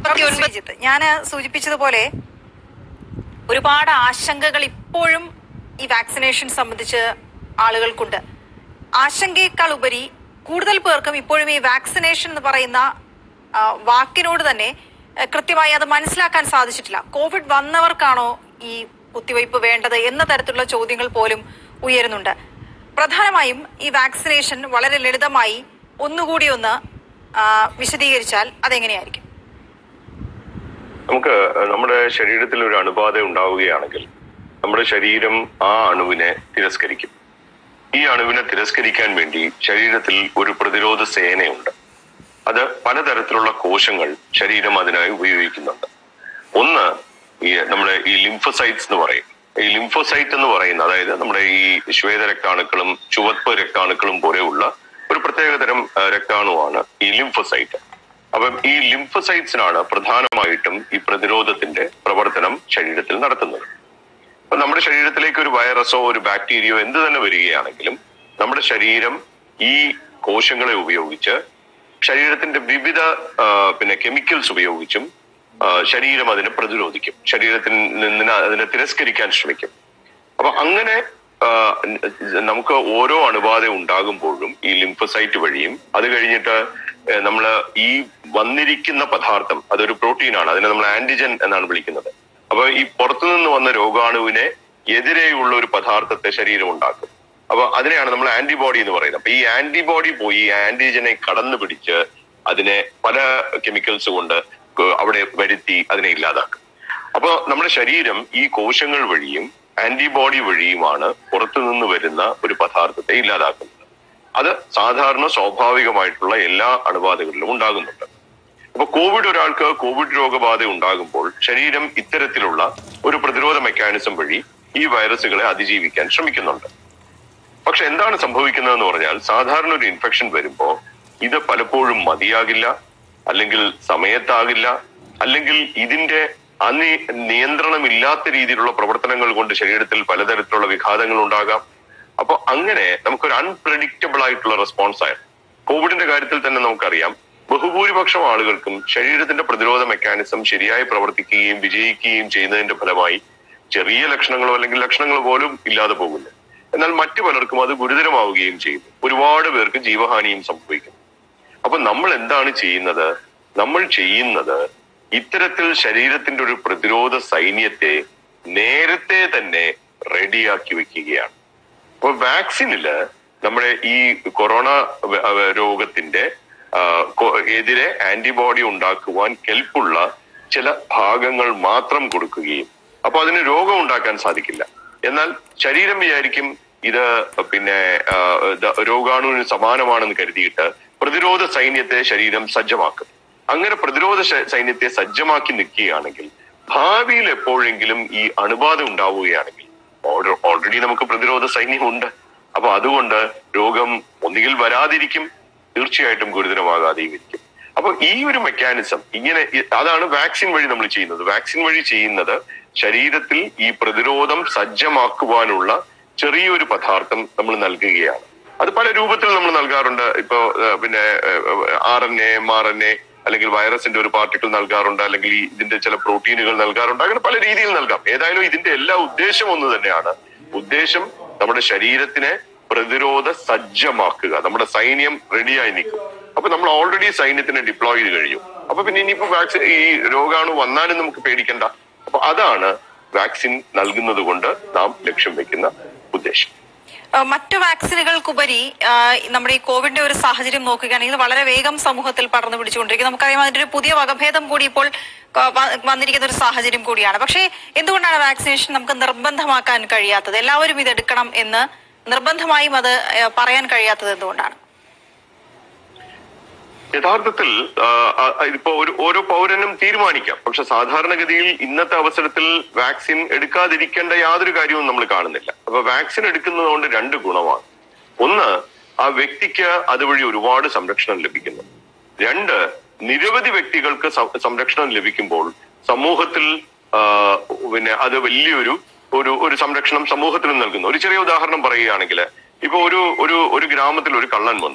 ശ്രീജിത്ത് ഞാൻ സൂചിപ്പിച്ചതുപോലെ ഒരുപാട് ആശങ്കകൾ ഇപ്പോഴും ഈ വാക്സിനേഷൻ സംബന്ധിച്ച് ആളുകൾക്കുണ്ട് ആശങ്കയേക്കാൾ ഉപരി കൂടുതൽ പേർക്കും ഇപ്പോഴും ഈ വാക്സിനേഷൻ എന്ന് പറയുന്ന ആ, വാക്കിനോട് തന്നെ ആ, കൃത്യമായി അത് മനസ്സിലാക്കാൻ സാധിച്ചിട്ടില്ല കോവിഡ് വന്നവർക്കാണോ ഈ കുത്തിവയ്പ് വേണ്ടത് എന്ന തരത്തിലുള്ള ചോദ്യങ്ങൾ പോലും ഉയരുന്നുണ്ട് പ്രധാനമായും ഈ വാക്സിനേഷൻ വളരെ ലളിതമായി ഒന്നുകൂടി ഒന്ന് ആ, വിശദീകരിച്ചാൽ അതെങ്ങനെയായിരിക്കും നമുക്ക് നമ്മുടെ ശരീരത്തിൽ ഒരു അണുബാധ ഉണ്ടാവുകയാണെങ്കിൽ നമ്മുടെ ശരീരം ആ അണുവിനെ തിരസ്കരിക്കും ഈ അണുവിനെ തിരസ്കരിക്കാൻ വേണ്ടി ശരീരത്തിൽ ഒരു പ്രതിരോധ സേനയുണ്ട് അത് പലതരത്തിലുള്ള കോശങ്ങൾ ശരീരം അതിനായി ഉപയോഗിക്കുന്നുണ്ട് ഒന്ന് ഈ നമ്മുടെ ഈ ലിംഫസൈറ്റ്സ് എന്ന് പറയും ഈ ലിംഫോസൈറ്റ് എന്ന് പറയുന്ന അതായത് നമ്മുടെ ഈ ശ്വേത രക്താണുക്കളും ചുവപ്പ് രക്താണുക്കളും പോലെയുള്ള ഒരു പ്രത്യേകതരം ആ, രക്താണുവാണ് ഈ ലിംഫോസൈറ്റ് അപ്പം ഈ ലിംഫസൈറ്റ്സിനാണ് പ്രധാനമായിട്ടും ഈ പ്രതിരോധത്തിന്റെ പ്രവർത്തനം ശരീരത്തിൽ നടത്തുന്നത് അപ്പൊ നമ്മുടെ ശരീരത്തിലേക്ക് ഒരു വൈറസോ ഒരു ബാക്ടീരിയയോ എന്ത് തന്നെ വരികയാണെങ്കിലും നമ്മുടെ ശരീരം ഈ കോശങ്ങളെ ഉപയോഗിച്ച് ശരീരത്തിന്റെ വിവിധ ആ, പിന്നെ കെമിക്കൽസ് ഉപയോഗിച്ചും ആ, ശരീരം അതിനെ പ്രതിരോധിക്കും ശരീരത്തിൽ നിന്ന് അതിനെ തിരസ്കരിക്കാൻ ശ്രമിക്കും അപ്പൊ അങ്ങനെ ആ, നമുക്ക് ഓരോ അണുബാധ ഉണ്ടാകുമ്പോഴും ഈ ലിംഫസൈറ്റ് വഴിയും അത് കഴിഞ്ഞിട്ട് നമ്മൾ ഈ വന്നിരിക്കുന്ന പദാർത്ഥം അതൊരു പ്രോട്ടീനാണ് അതിനെ നമ്മൾ ആന്റിജൻ എന്നാണ് വിളിക്കുന്നത് അപ്പൊ ഈ പുറത്തുനിന്ന് വന്ന രോഗാണുവിനെ എതിരെയുള്ള ഒരു പദാർത്ഥത്തെ ശരീരം ഉണ്ടാക്കും അപ്പൊ അതിനെയാണ് നമ്മൾ ആന്റിബോഡി എന്ന് പറയുന്നത് അപ്പൊ ഈ ആന്റിബോഡി പോയി ഈ ആന്റിജനെ കടന്നു പിടിച്ച് അതിനെ പല കെമിക്കൽസ് കൊണ്ട് ക- അവിടെ വരുത്തി അതിനെ ഇല്ലാതാക്കും അപ്പൊ നമ്മുടെ ശരീരം ഈ കോശങ്ങൾ വഴിയും ആന്റിബോഡി വഴിയുമാണ് പുറത്തു നിന്ന് വരുന്ന ഒരു പദാർത്ഥത്തെ ഇല്ലാതാക്കുന്നത് അത് സാധാരണ സ്വാഭാവികമായിട്ടുള്ള എല്ലാ അണുബാധകളിലും ഉണ്ടാകുന്നുണ്ട് അപ്പൊ കോവിഡ് ഒരാൾക്ക് കോവിഡ് രോഗബാധ ഉണ്ടാകുമ്പോൾ ശരീരം ഇത്തരത്തിലുള്ള ഒരു പ്രതിരോധ മെക്കാനിസം വഴി ഈ വൈറസുകളെ അതിജീവിക്കാൻ ശ്രമിക്കുന്നുണ്ട് പക്ഷെ എന്താണ് സംഭവിക്കുന്നതെന്ന് പറഞ്ഞാൽ സാധാരണ ഒരു ഇൻഫെക്ഷൻ വരുമ്പോ ഇത് പലപ്പോഴും മതിയാകില്ല അല്ലെങ്കിൽ സമയത്താകില്ല അല്ലെങ്കിൽ ഇതിന്റെ അനി നിയന്ത്രണമില്ലാത്ത രീതിയിലുള്ള പ്രവർത്തനങ്ങൾ കൊണ്ട് ശരീരത്തിൽ പലതരത്തിലുള്ള വിഘാതങ്ങൾ ഉണ്ടാകാം അപ്പൊ അങ്ങനെ നമുക്കൊരു അൺപ്രഡിക്റ്റബിൾ ആയിട്ടുള്ള റെസ്പോൺസ് ആയി കോവിഡിന്റെ കാര്യത്തിൽ തന്നെ നമുക്കറിയാം ബഹുഭൂരിപക്ഷം ആളുകൾക്കും ശരീരത്തിന്റെ പ്രതിരോധ മെക്കാനിസം ശരിയായി പ്രവർത്തിക്കുകയും വിജയിക്കുകയും ചെയ്യുന്നതിന്റെ ഫലമായി ചെറിയ ലക്ഷണങ്ങളോ അല്ലെങ്കിൽ ലക്ഷണങ്ങൾ പോലും ഇല്ലാതെ പോകുന്നു എന്നാൽ മറ്റു പലർക്കും അത് ഗുരുതരമാവുകയും ചെയ്യുന്നു ഒരുപാട് പേർക്ക് ജീവഹാനിയും സംഭവിക്കുന്നു അപ്പൊ നമ്മൾ എന്താണ് ചെയ്യുന്നത് നമ്മൾ ചെയ്യുന്നത് ഇത്തരത്തിൽ ശരീരത്തിന്റെ ഒരു പ്രതിരോധ സൈന്യത്തെ നേരത്തെ തന്നെ റെഡിയാക്കി വെക്കുകയാണ് അപ്പൊ വാക്സിനില് നമ്മുടെ ഈ കൊറോണ വ- വ- രോഗത്തിന്റെ ആ, കൊ- എതിരെ ആന്റിബോഡി ഉണ്ടാക്കുവാൻ കെൽപ്പുള്ള ചില ഭാഗങ്ങൾ മാത്രം കൊടുക്കുകയും അപ്പൊ അതിന് രോഗം ഉണ്ടാക്കാൻ സാധിക്കില്ല എന്നാൽ ശരീരം വിചാരിക്കും ഇത് പിന്നെ ആ, ഇത് രോഗാണുവിന് സമാനമാണെന്ന് കരുതിയിട്ട് പ്രതിരോധ സൈന്യത്തെ ശരീരം സജ്ജമാക്കും അങ്ങനെ പ്രതിരോധ ശ- സൈന്യത്തെ സജ്ജമാക്കി നിൽക്കുകയാണെങ്കിൽ ഭാവിയിൽ എപ്പോഴെങ്കിലും ഈ അണുബാധ ഉണ്ടാവുകയാണെങ്കിൽ ഓൾറെഡി നമുക്ക് പ്രതിരോധ സൈന്യമുണ്ട് അപ്പൊ അതുകൊണ്ട് രോഗം ഒന്നുകിൽ വരാതിരിക്കും തീർച്ചയായിട്ടും ഗുരുതരമാകാതെയും ഇരിക്കും അപ്പൊ ഈ ഒരു മെക്കാനിസം ഇങ്ങനെ ഇ- അതാണ് വാക്സിൻ വഴി നമ്മൾ ചെയ്യുന്നത് വാക്സിൻ വഴി ചെയ്യുന്നത് ശരീരത്തിൽ ഈ പ്രതിരോധം സജ്ജമാക്കുവാനുള്ള ചെറിയൊരു പദാർത്ഥം നമ്മൾ നൽകുകയാണ് അത് പല രൂപത്തിൽ നമ്മൾ നൽകാറുണ്ട് ഇപ്പോ ഏഹ്, പിന്നെ R N A M R N A അല്ലെങ്കിൽ വൈറസിന്റെ ഒരു പാർട്ടിക്കിൾ നൽകാറുണ്ട് അല്ലെങ്കിൽ ഈ ഇതിന്റെ ചില പ്രോട്ടീനുകൾ നൽകാറുണ്ട് അങ്ങനെ പല രീതിയിൽ നൽകാം ഏതായാലും ഇതിന്റെ എല്ലാ ഉദ്ദേശം ഒന്ന് തന്നെയാണ് ഉദ്ദേശം നമ്മുടെ ശരീരത്തിനെ പ്രതിരോധ സജ്ജമാക്കുക നമ്മുടെ സൈന്യം റെഡിയായി നിൽക്കും അപ്പൊ നമ്മൾ ഓൾറെഡി സൈന്യത്തിനെ ഡിപ്ലോയ് ചെയ്ത് കഴിഞ്ഞു അപ്പൊ പിന്നെ ഇനിയിപ്പോ വാക്സിൻ ഈ രോഗാണു വന്നാലും നമുക്ക് പേടിക്കണ്ട അപ്പൊ അതാണ് വാക്സിൻ നൽകുന്നത് കൊണ്ട് നാം ലക്ഷ്യം വെക്കുന്ന ഉദ്ദേശം ആ, മറ്റു വാക്സിനുകൾക്കുപരി ആ, നമ്മുടെ ഈ കോവിഡിന്റെ ഒരു സാഹചര്യം നോക്കുകയാണെങ്കിൽ വളരെ വേഗം സമൂഹത്തിൽ പടർന്നു പിടിച്ചുകൊണ്ടിരിക്കും നമുക്കറിയാം അതിന്റെ ഒരു പുതിയ വകഭേദം കൂടി ഇപ്പോൾ ക- വ- വന്നിരിക്കുന്ന ഒരു സാഹചര്യം കൂടിയാണ് പക്ഷേ എന്തുകൊണ്ടാണ് വാക്സിനേഷൻ നമുക്ക് നിർബന്ധമാക്കാൻ കഴിയാത്തത് എല്ലാവരും ഇത് എടുക്കണം എന്ന് നിർബന്ധമായും അത് ഏ, പറയാൻ കഴിയാത്തത് എന്തുകൊണ്ടാണ് യഥാർത്ഥത്തിൽ ആ, ആ, ഇതിപ്പോ ഒരു ഓരോ പൗരനും തീരുമാനിക്കാം പക്ഷെ സാധാരണഗതിയിൽ ഇന്നത്തെ അവസരത്തിൽ വാക്സിൻ എടുക്കാതിരിക്കേണ്ട യാതൊരു കാര്യവും നമ്മൾ കാണുന്നില്ല അപ്പൊ വാക്സിൻ എടുക്കുന്നത് കൊണ്ട് രണ്ട് ഗുണമാണ് ഒന്ന് ആ വ്യക്തിക്ക് അതുവഴി ഒരുപാട് സംരക്ഷണം ലഭിക്കുന്നു രണ്ട് നിരവധി വ്യക്തികൾക്ക് സം- സംരക്ഷണം ലഭിക്കുമ്പോൾ സമൂഹത്തിൽ ആ, പിന്നെ അത് വലിയൊരു ഒരു ഒരു സംരക്ഷണം സമൂഹത്തിന് നൽകുന്നു ഒരു ചെറിയ ഉദാഹരണം പറയുകയാണെങ്കിൽ ഇപ്പൊ ഒരു ഒരു ഒരു ഗ്രാമത്തിൽ ഒരു കള്ളൻ വന്നു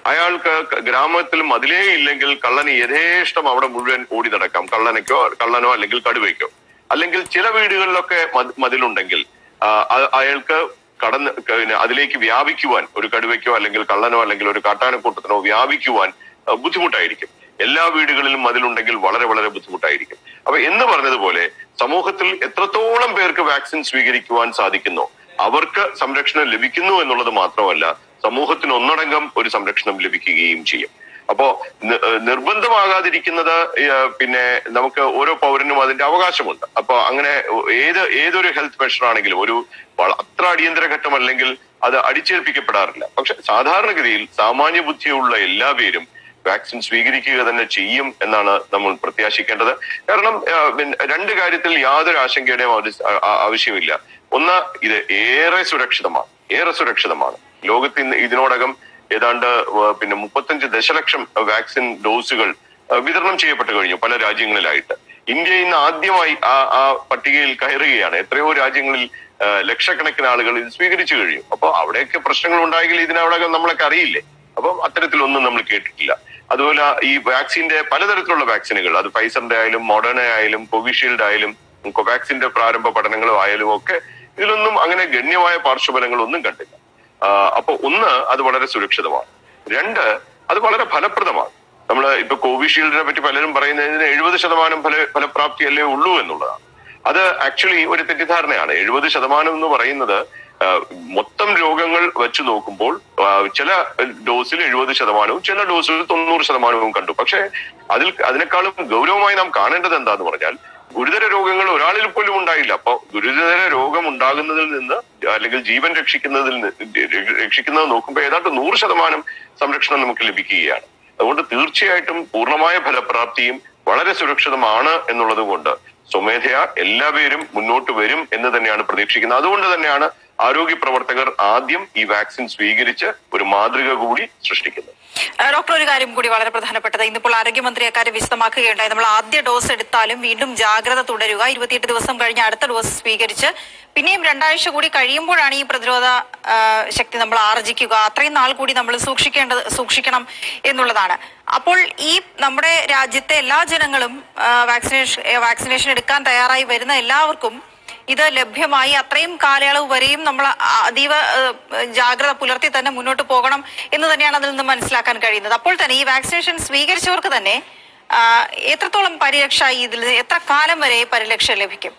അയാൾക്ക് ക- ഗ്രാമത്തിൽ മതിലേ ഇല്ലെങ്കിൽ കള്ളന് യഥേഷ്ടം അവിടെ മുഴുവൻ ഓടി നടക്കാം കള്ളനയ്ക്കോ കള്ളനോ അല്ലെങ്കിൽ കടുവയ്ക്കോ അല്ലെങ്കിൽ ചില വീടുകളിലൊക്കെ മത്- മതിലുണ്ടെങ്കിൽ ആ, അ- അയാൾക്ക് കടന്ന് ക- പിന്നെ അതിലേക്ക് വ്യാപിക്കുവാൻ ഒരു കടുവയ്ക്കോ അല്ലെങ്കിൽ കള്ളനോ അല്ലെങ്കിൽ ഒരു കാട്ടാനക്കൂട്ടത്തിനോ വ്യാപിക്കുവാൻ ആ, ബുദ്ധിമുട്ടായിരിക്കും എല്ലാ വീടുകളിലും മതിലുണ്ടെങ്കിൽ വളരെ വളരെ ബുദ്ധിമുട്ടായിരിക്കും അപ്പൊ എന്ന് പറഞ്ഞതുപോലെ സമൂഹത്തിൽ എത്രത്തോളം പേർക്ക് വാക്സിൻ സ്വീകരിക്കുവാൻ സാധിക്കുന്നോ അവർക്ക് സംരക്ഷണം ലഭിക്കുന്നു എന്നുള്ളത് മാത്രമല്ല സമൂഹത്തിന് ഒന്നടങ്കം ഒരു സംരക്ഷണം ലഭിക്കുകയും ചെയ്യും അപ്പോ നി- ഏഹ് നിർബന്ധമാകാതിരിക്കുന്നത് ഏഹ് പിന്നെ നമുക്ക് ഓരോ പൗരനും അതിന്റെ അവകാശമുണ്ട് അപ്പൊ അങ്ങനെ ഏത് ഏതൊരു ഹെൽത്ത് മെഷർ ആണെങ്കിലും ഒരു വള- അത്ര അടിയന്തര ഘട്ടമല്ലെങ്കിൽ അത് അടിച്ചേൽപ്പിക്കപ്പെടാറില്ല പക്ഷെ സാധാരണഗതിയിൽ സാമാന്യ ബുദ്ധിയുള്ള എല്ലാ പേരും വാക്സിൻ സ്വീകരിക്കുക തന്നെ ചെയ്യും എന്നാണ് നമ്മൾ പ്രത്യാശിക്കേണ്ടത് കാരണം ആ, പിന്നെ രണ്ട് കാര്യത്തിൽ യാതൊരു ആശങ്കയുടെയും ആവശ്യ- ആ- ആ- ആവശ്യമില്ല ഒന്ന് ഇത് ഏറെ സുരക്ഷിതമാണ് ഏറെ സുരക്ഷിതമാണ് ലോകത്ത് ഇന്ന് ഇതിനോടകം ഏതാണ്ട് ആ, പിന്നെ മുപ്പത്തഞ്ച് ദശലക്ഷം വാക്സിൻ ഡോസുകൾ ആ, വിതരണം ചെയ്യപ്പെട്ടു കഴിഞ്ഞു പല രാജ്യങ്ങളിലായിട്ട് ഇന്ത്യ ഇന്ന് ആദ്യമായി ആ ആ പട്ടികയിൽ കയറുകയാണ് എത്രയോ രാജ്യങ്ങളിൽ ആ, ലക്ഷക്കണക്കിന് ആളുകൾ ഇത് സ്വീകരിച്ചു കഴിഞ്ഞു അപ്പോൾ അവിടെയൊക്കെ പ്രശ്നങ്ങൾ ഉണ്ടായെങ്കിൽ ഇതിനവിടെ നമ്മളൊക്കെ അറിയില്ലേ അപ്പം അത്തരത്തിലൊന്നും നമ്മൾ കേട്ടിട്ടില്ല അതുപോലെ ഈ വാക്സിന്റെ പലതരത്തിലുള്ള വാക്സിനുകൾ അത് ഫൈസറിന്റെ ആയാലും മോഡേണ ആയാലും കോവിഷീൽഡ് ആയാലും കോവാക്സിന്റെ പ്രാരംഭ പഠനങ്ങളും ആയാലും ഒക്കെ ഇതിലൊന്നും അങ്ങനെ ഗണ്യമായ പാർശ്വഫലങ്ങളൊന്നും കണ്ടില്ല ആ, അപ്പൊ ഒന്ന് അത് വളരെ സുരക്ഷിതമാണ് രണ്ട് അത് വളരെ ഫലപ്രദമാണ് നമ്മൾ ഇപ്പൊ കോവിഷീൽഡിനെ പറ്റി പലരും പറയുന്നതിന് എഴുപത് ശതമാനം ഫല ഫലപ്രാപ്തി അല്ലേ ഉള്ളൂ എന്നുള്ളതാണ് അത് ആക്ച്വലി ഒരു തെറ്റിദ്ധാരണയാണ് എഴുപത് ശതമാനം എന്ന് പറയുന്നത് ആ, മൊത്തം രോഗങ്ങൾ വെച്ച് നോക്കുമ്പോൾ ആ, ചില ഡോസിൽ എഴുപത് ശതമാനവും ചില ഡോസിൽ തൊണ്ണൂറ് ശതമാനവും കണ്ടു പക്ഷേ അതിൽ അതിനേക്കാളും ഗൗരവമായി നാം കാണേണ്ടത് എന്താന്ന് പറഞ്ഞാൽ ഗുരുതര രോഗങ്ങൾ ഒരാളിൽ പോലും ഉണ്ടായില്ല അപ്പൊ ഗുരുതര രോഗം ഉണ്ടാകുന്നതിൽ നിന്ന് അല്ലെങ്കിൽ ജീവൻ രക്ഷിക്കുന്നതിൽ നിന്ന് രക്ഷിക്കുന്നത് നോക്കുമ്പോൾ ഏതാണ്ട് നൂറ് ശതമാനം സംരക്ഷണം നമുക്ക് ലഭിക്കുകയാണ് അതുകൊണ്ട് തീർച്ചയായിട്ടും പൂർണ്ണമായ ഫലപ്രാപ്തിയും വളരെ സുരക്ഷിതമാണ് എന്നുള്ളത് കൊണ്ട് സ്വമേധയാ എല്ലാവരും മുന്നോട്ട് വരും എന്ന് തന്നെയാണ് പ്രതീക്ഷിക്കുന്നത് അതുകൊണ്ട് തന്നെയാണ് ആരോഗ്യ പ്രവർത്തകർ ആദ്യം ഈ വാക്സിൻ സ്വീകരിച്ച് ഒരു മാതൃക കൂടി സൃഷ്ടിക്കുന്നത് ആ, ഡോക്ടർ ഒരു കാര്യം കൂടി വളരെ പ്രധാനപ്പെട്ടത് ഇന്നിപ്പോൾ ആരോഗ്യമന്ത്രി അക്കാര്യം വിശദമാക്കുകയുണ്ടായി നമ്മൾ ആദ്യ ഡോസ് എടുത്താലും വീണ്ടും ജാഗ്രത തുടരുക ഇരുപത്തിയെട്ട് ദിവസം കഴിഞ്ഞ് അടുത്ത ഡോസ് സ്വീകരിച്ച് പിന്നെയും രണ്ടാഴ്ച കൂടി കഴിയുമ്പോഴാണ് ഈ പ്രതിരോധ ആ, ശക്തി നമ്മൾ ആർജിക്കുക അത്രയും നാൾ കൂടി നമ്മൾ സൂക്ഷിക്കേണ്ടത് സൂക്ഷിക്കണം എന്നുള്ളതാണ് അപ്പോൾ ഈ നമ്മുടെ രാജ്യത്തെ എല്ലാ ജനങ്ങളും ആ, വാക്സിനേഷൻ വാക്സിനേഷൻ എടുക്കാൻ തയ്യാറായി വരുന്ന എല്ലാവർക്കും ഇത് ലഭ്യമായി അത്രയും കാലയളവ് വരെയും നമ്മൾ അതീവ ഏഹ്, ജാഗ്രത പുലർത്തി തന്നെ മുന്നോട്ട് പോകണം എന്ന് തന്നെയാണ് അതിൽ നിന്ന് മനസ്സിലാക്കാൻ കഴിയുന്നത് അപ്പോൾ തന്നെ ഈ വാക്സിനേഷൻ സ്വീകരിച്ചവർക്ക് തന്നെ ആ, എത്രത്തോളം പരിരക്ഷ ഇതിൽ എത്ര കാലം വരെ പരിരക്ഷ ലഭിക്കും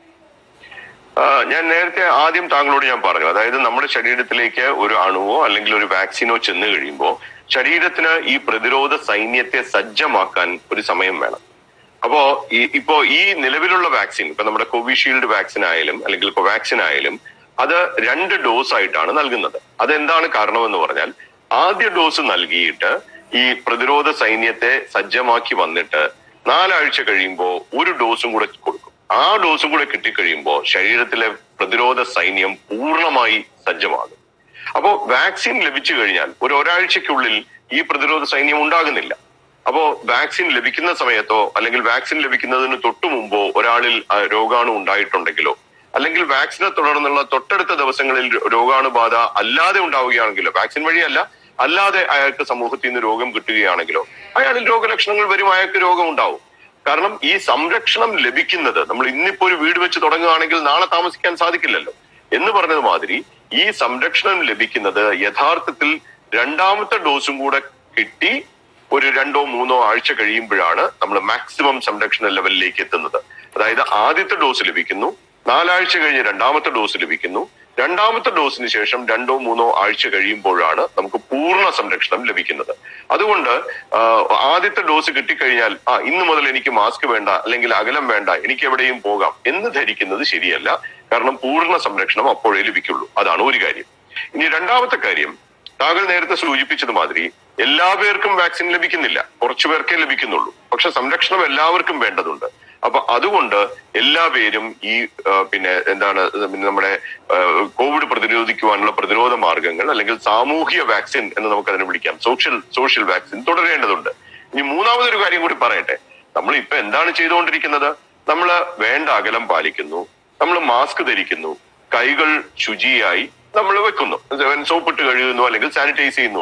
ആ, ഞാൻ നേരത്തെ ആദ്യം താങ്കളോട് ഞാൻ പറഞ്ഞു അതായത് നമ്മുടെ ശരീരത്തിലേക്ക് ഒരു അണുവോ അല്ലെങ്കിൽ ഒരു വാക്സിനോ ചെന്ന് കഴിയുമ്പോൾ ശരീരത്തിന് ഈ പ്രതിരോധ സൈന്യത്തെ സജ്ജമാക്കാൻ ഒരു സമയം വേണം അപ്പോ ഈ ഇപ്പോ ഈ നിലവിലുള്ള വാക്സിൻ ഇപ്പൊ നമ്മുടെ കോവിഷീൽഡ് വാക്സിൻ ആയാലും അല്ലെങ്കിൽ കോവാക്സിൻ ആയാലും അത് രണ്ട് ഡോസ് ആയിട്ടാണ് നൽകുന്നത് അതെന്താണ് കാരണമെന്ന് പറഞ്ഞാൽ ആദ്യ ഡോസ് നൽകിയിട്ട് ഈ പ്രതിരോധ സൈന്യത്തെ സജ്ജമാക്കി വന്നിട്ട് നാലാഴ്ച കഴിയുമ്പോൾ ഒരു ഡോസും കൂടെ കൊടുക്കും ആ ഡോസും കൂടെ കിട്ടിക്കഴിയുമ്പോൾ ശരീരത്തിലെ പ്രതിരോധ സൈന്യം പൂർണ്ണമായി സജ്ജമാകും അപ്പോ വാക്സിൻ ലഭിച്ചു കഴിഞ്ഞാൽ ഒരു ഒരാഴ്ചക്കുള്ളിൽ ഈ പ്രതിരോധ സൈന്യം ഉണ്ടാകുന്നില്ല അപ്പോ വാക്സിൻ ലഭിക്കുന്ന സമയത്തോ അല്ലെങ്കിൽ വാക്സിൻ ലഭിക്കുന്നതിന് തൊട്ടു മുമ്പോ ഒരാളിൽ ആ, രോഗാണു ഉണ്ടായിട്ടുണ്ടെങ്കിലോ അല്ലെങ്കിൽ വാക്സിനെ തുടർന്നുള്ള തൊട്ടടുത്ത ദിവസങ്ങളിൽ രോ- രോഗാണുബാധ അല്ലാതെ ഉണ്ടാവുകയാണെങ്കിലോ വാക്സിൻ വഴിയല്ല അല്ലാതെ അയാൾക്ക് സമൂഹത്തിൽ നിന്ന് രോഗം കിട്ടുകയാണെങ്കിലോ അയാളിൽ രോഗലക്ഷണങ്ങൾ വരും അയാൾക്ക് രോഗം ഉണ്ടാവും കാരണം ഈ സംരക്ഷണം ലഭിക്കുന്നത് നമ്മൾ ഇന്നിപ്പോ ഒരു വീട് വെച്ച് തുടങ്ങുകയാണെങ്കിൽ നാളെ താമസിക്കാൻ സാധിക്കില്ലല്ലോ എന്ന് പറഞ്ഞത് മാതിരി ഈ സംരക്ഷണം ലഭിക്കുന്നത് യഥാർത്ഥത്തിൽ രണ്ടാമത്തെ ഡോസും കൂടെ കിട്ടി ഒരു രണ്ടോ മൂന്നോ ആഴ്ച കഴിയുമ്പോഴാണ് നമ്മൾ മാക്സിമം സംരക്ഷണ ലെവലിലേക്ക് എത്തുന്നത് അതായത് ആദ്യത്തെ ഡോസ് ലഭിക്കുന്നു നാലാഴ്ച കഴിഞ്ഞ് രണ്ടാമത്തെ ഡോസ് ലഭിക്കുന്നു രണ്ടാമത്തെ ഡോസിന് ശേഷം രണ്ടോ മൂന്നോ ആഴ്ച കഴിയുമ്പോഴാണ് നമുക്ക് പൂർണ്ണ സംരക്ഷണം ലഭിക്കുന്നത് അതുകൊണ്ട് ആ, ആദ്യത്തെ ഡോസ് കിട്ടിക്കഴിഞ്ഞാൽ ആ ഇന്ന് മുതൽ എനിക്ക് മാസ്ക് വേണ്ട അല്ലെങ്കിൽ അകലം വേണ്ട എനിക്ക് എവിടെയും പോകാം എന്ന് ധരിക്കുന്നത് ശരിയല്ല കാരണം പൂർണ്ണ സംരക്ഷണം അപ്പോഴേ ലഭിക്കുള്ളൂ അതാണ് ഒരു കാര്യം ഇനി രണ്ടാമത്തെ കാര്യം താങ്കൾ നേരത്തെ സൂചിപ്പിച്ചത് മാതിരി എല്ലാ പേർക്കും വാക്സിൻ ലഭിക്കുന്നില്ല കുറച്ചു പേർക്കേ ലഭിക്കുന്നുള്ളൂ പക്ഷെ സംരക്ഷണം എല്ലാവർക്കും വേണ്ടതുണ്ട് അപ്പൊ അതുകൊണ്ട് എല്ലാ പേരും ഈ ആ, പിന്നെ എന്താണ് പിന്നെ നമ്മുടെ ആ, കോവിഡ് പ്രതിരോധിക്കുവാനുള്ള പ്രതിരോധ മാർഗങ്ങൾ അല്ലെങ്കിൽ സാമൂഹിക വാക്സിൻ എന്ന് നമുക്ക് അതിനെ വിളിക്കാം സോഷ്യൽ സോഷ്യൽ വാക്സിൻ തുടരേണ്ടതുണ്ട് ഇനി മൂന്നാമതൊരു കാര്യം കൂടി പറയട്ടെ നമ്മൾ ഇപ്പൊ എന്താണ് ചെയ്തുകൊണ്ടിരിക്കുന്നത് നമ്മൾ വേണ്ട അകലം പാലിക്കുന്നു നമ്മൾ മാസ്ക് ധരിക്കുന്നു കൈകൾ ശുചിയായി നമ്മൾ വെക്കുന്നു സോപ്പിട്ട് കഴുകുന്നു അല്ലെങ്കിൽ സാനിറ്റൈസ് ചെയ്യുന്നു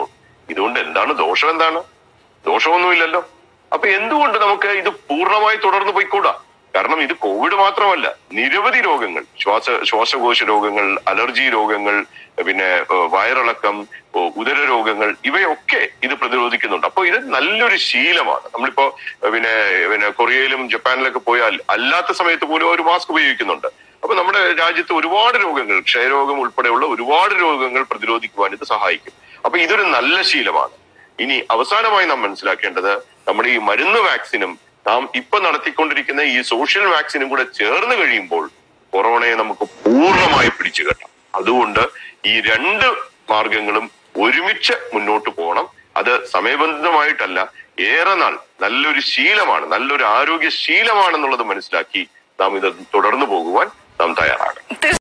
ഇതുകൊണ്ട് എന്താണ് ദോഷം എന്താണ് ദോഷമൊന്നുമില്ലല്ലോ അപ്പൊ എന്തുകൊണ്ട് നമുക്ക് ഇത് പൂർണ്ണമായി തുടർന്ന് പോയിക്കൂടാ കാരണം ഇത് കോവിഡ് മാത്രമല്ല നിരവധി രോഗങ്ങൾ ശ്വാസ ശ്വാസകോശ രോഗങ്ങൾ അലർജി രോഗങ്ങൾ പിന്നെ ഏഹ്, വയറിളക്കം ഏഹ്, ഉദര രോഗങ്ങൾ ഇവയൊക്കെ ഇത് പ്രതിരോധിക്കുന്നുണ്ട് അപ്പൊ ഇത് നല്ലൊരു ശീലമാണ് നമ്മളിപ്പോ ഏഹ്, പിന്നെ പിന്നെ കൊറിയയിലും ജപ്പാനിലൊക്കെ പോയാൽ അല്ലാത്ത സമയത്ത് പോലും ഒരു മാസ്ക് ഉപയോഗിക്കുന്നുണ്ട് അപ്പൊ നമ്മുടെ രാജ്യത്ത് ഒരുപാട് രോഗങ്ങൾ ക്ഷയരോഗം ഉൾപ്പെടെയുള്ള ഒരുപാട് രോഗങ്ങൾ പ്രതിരോധിക്കുവാൻ ഇത് സഹായിക്കും അപ്പൊ ഇതൊരു നല്ല ശീലമാണ് ഇനി അവസാനമായി നാം മനസ്സിലാക്കേണ്ടത് നമ്മുടെ ഈ മരുന്ന് വാക്സിനും നാം ഇപ്പൊ നടത്തിക്കൊണ്ടിരിക്കുന്ന ഈ സോഷ്യൽ വാക്സിനും കൂടെ ചേർന്ന് കഴിയുമ്പോൾ കൊറോണയെ നമുക്ക് പൂർണ്ണമായി പിടിച്ചു കെട്ടാം അതുകൊണ്ട് ഈ രണ്ട് മാർഗങ്ങളും ഒരുമിച്ച് മുന്നോട്ട് പോകണം അത് സമയബന്ധിതമായിട്ടല്ല ഏറെ നാൾ നല്ലൊരു ശീലമാണ് നല്ലൊരു ആരോഗ്യ ശീലമാണെന്നുള്ളത് മനസ്സിലാക്കി നാം ഇത് തുടർന്നു പോകുവാൻ നാം തയ്യാറാകണം